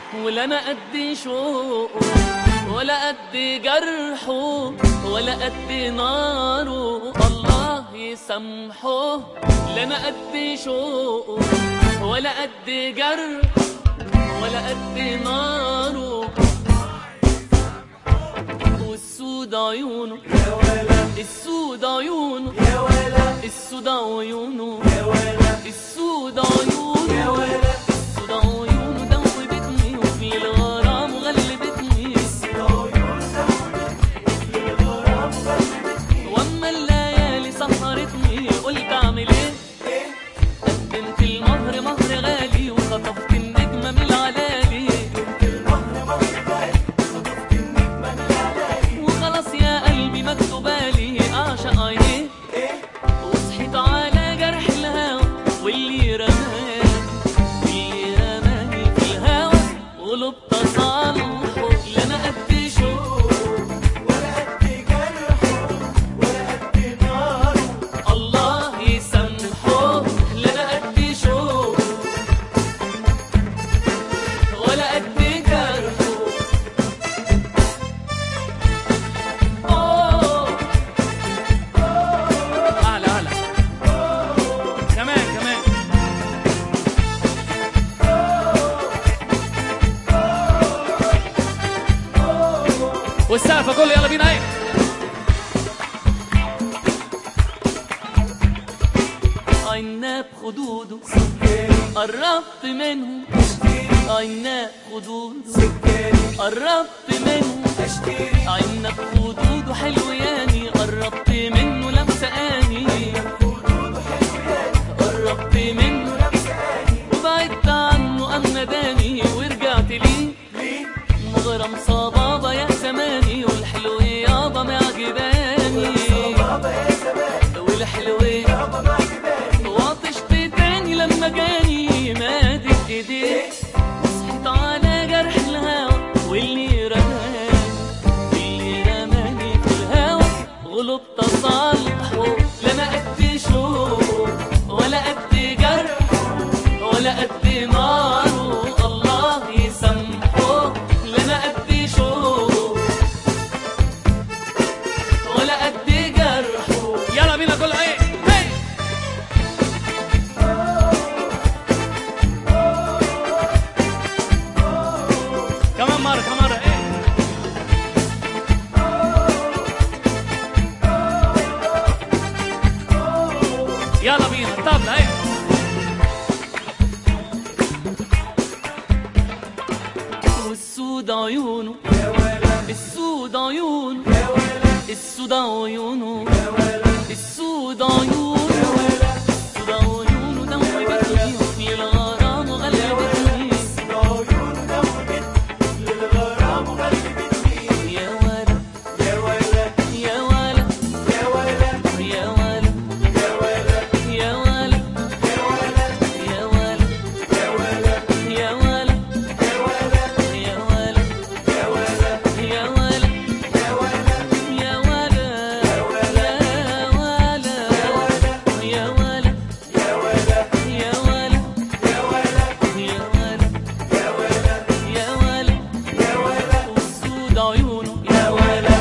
ولا انا قد شوقه ولا قد جرحه ولا قد ناره الله يسامحه لا انا قد شوقه ولا قد جرحه ولا قد ناره والسود عيونه يا ولا السود عيونه يا ولا السود عيونه يا ولا السود عيونه يا ولا السود عيونه دوبتني وفي الغرام غلبتني واما الليالي سهرتني قلت اعمل ايه قدمت المهر مهر غالي وخطفت النجمه من العلالي وخلاص يا قلبي مكتوبالي اعشق عينيه وصحيت على جرح الهوى واللي رماني واللي رماني في الهوى غلب تصالحه لا انا قد شوق ولا قد جرحه ولا قد ناره الله يسامحه لا انا قد شوق ولا قد جرحه أوه. اعلى اعلى كمان كمان والسقف كله يلا بينا ايه عناب خدوده قربت منه عناب خدوده قربت منه اشتري عناب خدوده حلو ياني قربت منه لمساني قربت منه وبعدت عنه أم نداني ورجعت ليه ليه مغرم صبابة يا زماني والحلو يابا معجباني بابا يا زمان والحلو بابا ما عجباني وعطشت تاني لما جاني مادت ايديه وصحيت على جرح الهوى واللي رماني واللي رماني في الهوى غلب تصالحه لا انا قد شوق ولا قد جرح ولا قد ناره الله يسامحه لا انا قد شوق ولا قد جرحه يلا بينا كل ايه هي كمان مرة كمان مرة ايه يلا بينا الطبلة ايه والسود عيونه يا ولا السود عيونه يا ولا السود عيونه يا ولا السود عيونه يا ولا السود عيونه دوبتني وفي الغرام غلبتني عيون دوبت للغرام وغلبتني يا ولد يا ولا يا ولد يا ولا يا ولد يا ولا يا ولد يا ولا يا ولد يا ولا يا ولد يا ولا يا ولد يا ولا يا ولد يا ولا يا ولد يا ولد يا ولد يا ولا يا ولد يا ولا يا ولد يا ولا يا ولد يا ولا والسود عيونه يا ولا